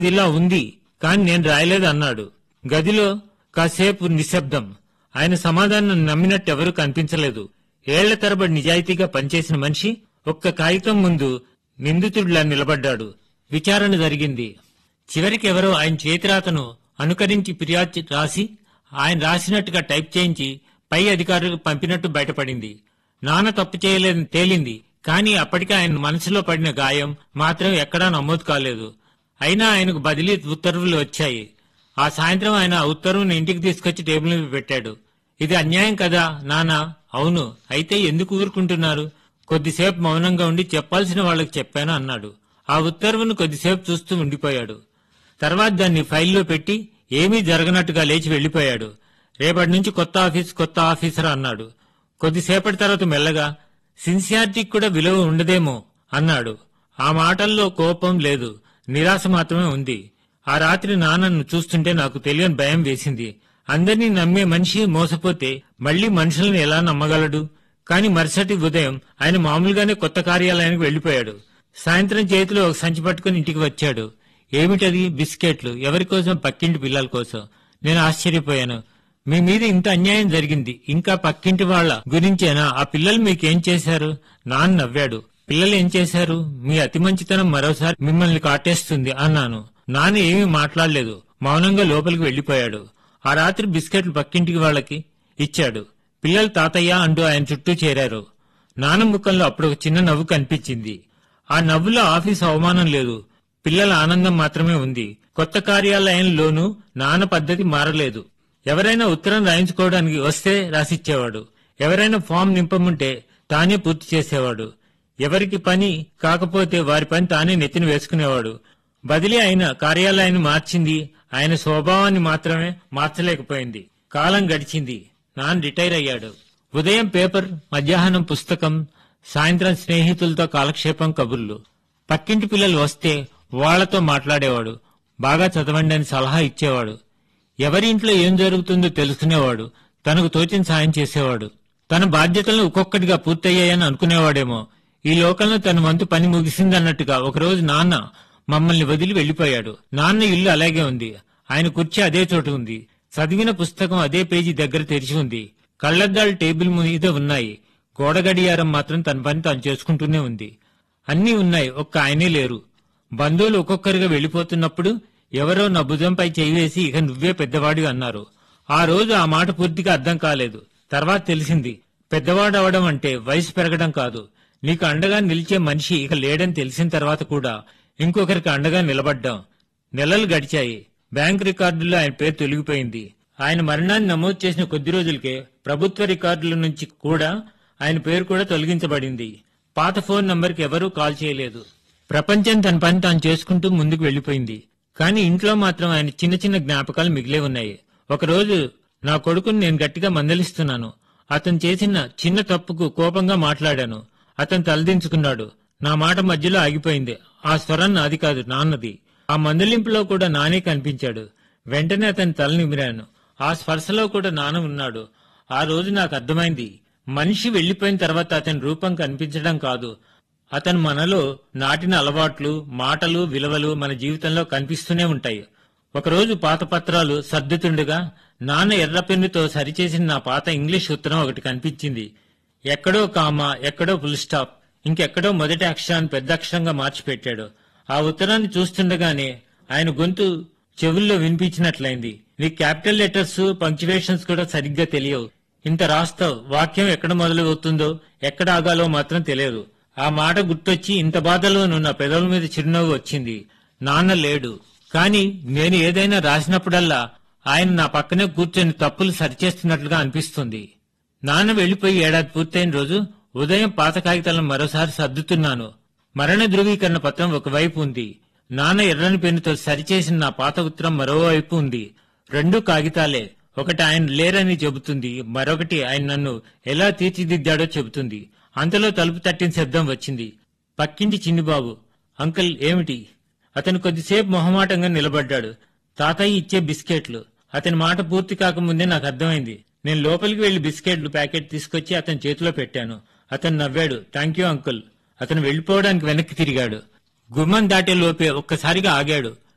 ఇలా ఉంది కాని నేను రాయలేదు అన్నాడు గదిలో కాసేపు నిశ్శబ్దం ఆయన సమాధానం నమ్మినట్టెవరూ కనిపించలేదు ఏళ్ల తరబడి నిజాయితీగా పనిచేసిన మనిషి ఒక్క కాగితం ముందు నిందితుడిలా నిలబడ్డాడు విచారణ జరిగింది చివరికి ఎవరో ఆయన చేతిరాతను అనుకరించి ఫిర్యాదు రాసి ఆయన రాసినట్టుగా టైప్ చేయించి పై అధికారులకు పంపినట్టు బయటపడింది నాన్న తప్పు చేయలేదని తేలింది కానీ అప్పటికే ఆయన మనసులో పడిన గాయం మాత్రం ఎక్కడా నమోదు కాలేదు అయినా ఆయనకు బదిలీ ఉత్తర్వులు వచ్చాయి ఆ సాయంత్రం ఆయన ఆ ఉత్తర్వును ఇంటికి తీసుకొచ్చి టేబుల్ మీద పెట్టాడు ఇది అన్యాయం కదా నానా అవును అయితే ఎందుకు ఊరుకుంటున్నారు కొద్దిసేపు మౌనంగా ఉండి చెప్పాల్సిన వాళ్ళకి చెప్పాను అన్నాడు ఆ ఉత్తర్వును కొద్దిసేపు చూస్తూ ఉండిపోయాడు తర్వాత దాన్ని ఫైల్లో పెట్టి ఏమీ జరగనట్టుగా లేచి వెళ్లిపోయాడు రేపటి నుంచి కొత్త ఆఫీస్ కొత్త ఆఫీసర్ అన్నాడు కొద్దిసేపటి తర్వాత మెల్లగా సిన్సియారిటీకి కూడా విలువ ఉండదేమో అన్నాడు ఆ మాటల్లో కోపం లేదు నిరాశ మాత్రమే ఉంది ఆ రాత్రి నాన్నను చూస్తుంటే నాకు తెలియని భయం వేసింది అందరినీ నమ్మే మనిషి మోసపోతే మళ్లీ మనుషులను ఎలా నమ్మగలడు కాని మరుసటి ఉదయం ఆయన మామూలుగానే కొత్త కార్యాలయానికి వెళ్లిపోయాడు సాయంత్రం చేతిలో ఒక సంచి పట్టుకుని ఇంటికి వచ్చాడు ఏమిటది బిస్కెట్లు ఎవరి కోసం పక్కింటి పిల్లల కోసం నేను ఆశ్చర్యపోయాను మీ మీద ఇంత అన్యాయం జరిగింది ఇంకా పక్కింటి వాళ్ళ గురించేనా ఆ పిల్లలు మీకేం చేశారు నాన్న నవ్వాడు పిల్లలు ఏం చేశారు మీ అతి మంచితనం మరోసారి మిమ్మల్ని కాటేస్తుంది అన్నాను నాన్న ఏమీ మాట్లాడలేదు మౌనంగా లోపలికి వెళ్లిపోయాడు ఆ రాత్రి బిస్కెట్లు పక్కింటికి వాళ్ళకి ఇచ్చాడు పిల్లలు తాతయ్య అంటూ ఆయన చుట్టూ చేరారు నాన్న ముఖంలో అప్పుడు ఒక చిన్న నవ్వు కనిపించింది ఆ నవ్వులో ఆఫీస్ అవమానం లేదు పిల్లల ఆనందం మాత్రమే ఉంది కొత్త కార్యాలయంలోనూ నాన్న పద్ధతి మారలేదు ఎవరైనా ఉత్తరం రాయించుకోవడానికి వస్తే రాసిచ్చేవాడు ఎవరైనా ఫామ్ నింపముంటే తానే పూర్తి చేసేవాడు ఎవరికి పని కాకపోతే వారి పని తానే నెత్తిన వేసుకునేవాడు బదిలీ అయిన కార్యాలయాన్ని మార్చింది ఆయన స్వభావాన్ని మాత్రమే మార్చలేకపోయింది కాలం గడిచింది నాన్న రిటైర్ అయ్యాడు ఉదయం పేపర్ మధ్యాహ్నం పుస్తకం సాయంత్రం స్నేహితులతో కాలక్షేపం కబుర్లు పక్కింటి పిల్లలు వస్తే వాళ్లతో మాట్లాడేవాడు బాగా చదవండి అని సలహా ఇచ్చేవాడు ఎవరి ఇంట్లో ఏం జరుగుతుందో తెలుసుకునేవాడు తనకు తోచిన సాయం చేసేవాడు తన బాధ్యతలను ఒక్కొక్కటిగా పూర్తయ్యాయని అనుకునేవాడేమో ఈ లోకంలో తన వంతు పని ముగిసిందన్నట్టుగా ఒకరోజు నాన్న మమ్మల్ని వదిలి వెళ్లిపోయాడు నాన్న ఇల్లు అలాగే ఉంది ఆయన కుర్చీ అదే చోటు ఉంది చదివిన పుస్తకం అదే పేజీ దగ్గర తెరిచి ఉంది కళ్లద్దాలు టేబుల్ మీద ఉన్నాయి గోడ గడియారం మాత్రం తన పని తాను చేసుకుంటూనే ఉంది అన్నీ ఉన్నాయి ఒక్క ఆయనే లేరు బంధువులు ఒక్కొక్కరుగా వెళ్లిపోతున్నప్పుడు ఎవరో నా భుజంపై చేయి వేసి ఇక నువ్వే పెద్దవాడి అన్నారు ఆ రోజు ఆ మాట పూర్తిగా అర్థం కాలేదు తర్వాత తెలిసింది పెద్దవాడు అవడం అంటే వయసు పెరగడం కాదు నీకు అండగా నిలిచే మనిషి ఇక లేడని తెలిసిన తర్వాత కూడా ఇంకొకరికి అండగా నిలబడ్డాం నెలలు గడిచాయి బ్యాంక్ రికార్డుల్లో ఆయన పేరు తొలగిపోయింది ఆయన మరణాన్ని నమోదు చేసిన కొద్ది రోజులకే ప్రభుత్వ రికార్డుల నుంచి కూడా ఆయన పేరు కూడా తొలగించబడింది పాత ఫోన్ నంబర్కి ఎవరూ కాల్ చేయలేదు ప్రపంచం తన పని తాను చేసుకుంటూ ముందుకు వెళ్లిపోయింది కానీ ఇంట్లో మాత్రం ఆయన చిన్న చిన్న జ్ఞాపకాలు మిగిలే ఉన్నాయి ఒకరోజు నా కొడుకుని నేను గట్టిగా మందలిస్తున్నాను అతను చేసిన చిన్న తప్పుకు కోపంగా మాట్లాడాను అతను తలదించుకున్నాడు నా మాట మధ్యలో ఆగిపోయింది ఆ స్వరం నాది కాదు నాన్నది ఆ మందలింపులో కూడా నానే కనిపించాడు వెంటనే అతని తల నిమిరాను ఆ స్పర్శలో కూడా నాన్న ఉన్నాడు ఆ రోజు నాకు అర్థమైంది మనిషి వెళ్లిపోయిన తర్వాత అతని రూపం కనిపించడం కాదు అతను మనలో నాటిన అలవాట్లు మాటలు విలువలు మన జీవితంలో కనిపిస్తూనే ఉంటాయి ఒకరోజు పాత పత్రాలు సర్దుతుండగా నాన్న ఎర్ర పెన్నుతో సరిచేసిన నా పాత ఇంగ్లీష్ ఉత్తరం ఒకటి కనిపించింది ఎక్కడో కామా ఎక్కడో ఫుల్ స్టాప్ ఇంకెక్కడో మొదటి అక్షరాన్ని పెద్ద అక్షరంగా మార్చి పెట్టాడు ఆ ఉత్తరాన్ని చూస్తుండగానే ఆయన గొంతు చెవుల్లో వినిపించినట్లయింది నీ క్యాపిటల్ లెటర్స్ పంక్చువేషన్స్ కూడా సరిగ్గా తెలియవు ఇంత రాస్తావు వాక్యం ఎక్కడ మొదలవుతుందో ఎక్కడ ఆగాలో మాత్రం తెలియదు ఆ మాట గుర్తొచ్చి ఇంత బాధలో నువ్వు నా పెదవుల మీద చిరునవ్వు వచ్చింది నాన్న లేడు కాని నేను ఏదైనా రాసినప్పుడల్లా ఆయన నా పక్కనే కూర్చొని తప్పులు సరిచేస్తున్నట్లుగా అనిపిస్తుంది నాన్న వెళ్లిపోయి ఏడాది పూర్తయిన రోజు ఉదయం పాత కాగితాలను మరోసారి సర్దుతున్నాను మరణ ధృవీకరణ పత్రం ఒకవైపు ఉంది నాన్న ఎర్రని పెన్నుతో సరిచేసిన నా పాత ఉత్తరం మరోవైపు ఉంది రెండు కాగితాలే ఒకటి ఆయన లేరని చెబుతుంది మరొకటి ఆయన నన్ను ఎలా తీర్చిదిద్దాడో చెబుతుంది అంతలో తలుపు తట్టిన శబ్దం వచ్చింది పక్కింటి చిన్నిబాబు అంకుల్ ఏమిటి అతను కొద్దిసేపు మొహమాటంగా నిలబడ్డాడు తాతయ్య ఇచ్చే బిస్కెట్లు అతని మాట పూర్తి కాకముందే నాకు అర్థమైంది నేను లోపలికి వెళ్లి బిస్కెట్లు ప్యాకెట్ తీసుకొచ్చి అతని చేతిలో పెట్టాను అతను నవ్వాడు థ్యాంక్ యూ అంకుల్ అతను వెళ్లిపోవడానికి వెనక్కి తిరిగాడు గుమ్మం దాటే లోపే ఒక్కసారిగా ఆగాడు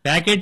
ప్యాకెట్